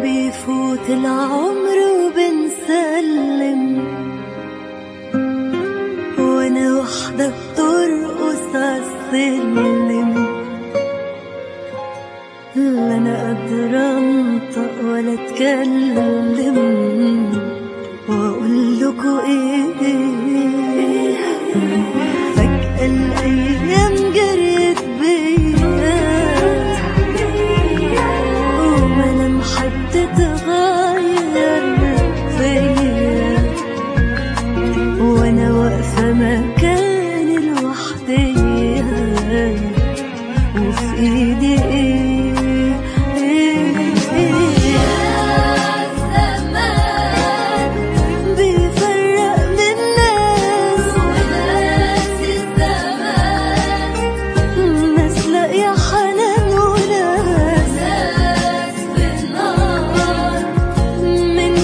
بيفوت العمر وبنسلم وانا وحدة بترقص عالسلم لا انا قادرة انطق ولا اتكلم واقول لكم ايه فجأة الايام جريت بيا وملامحي بتتغير فيا وانا واقفة مكاني لوحدي وفي ايدي ايه ايه ايه زمان بيفرق من الناس وناس الزمان ناس لاقية حنان وناس ناس بالنار من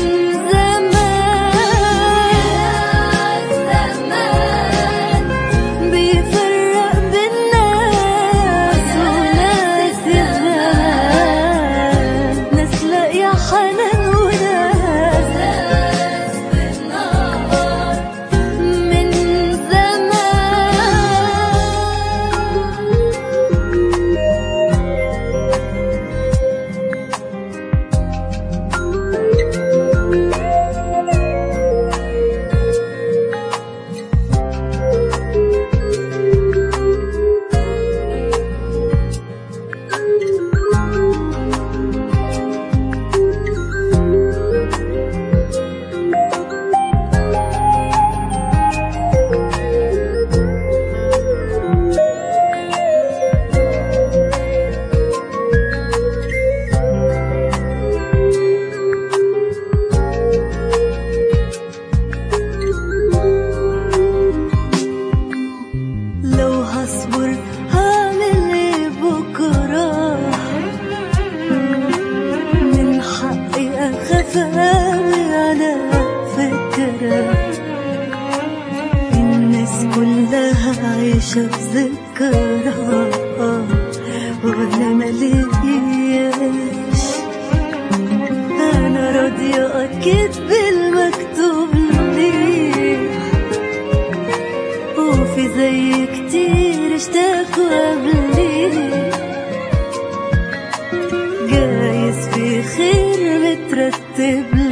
زمان زمان بيفرق بين ناس وناس الزمان ناس لاقية حنان وناس ناس بالنار من لو هصبر هعمل ايه بكرة من حقي اخاف اوي على فكرة الناس كلها عايشة بذكرى وانا مليش انا راضية اكيد بالمكتوب لي وفي زي كتير اشتاقوا قبلي جايز في خير مترتب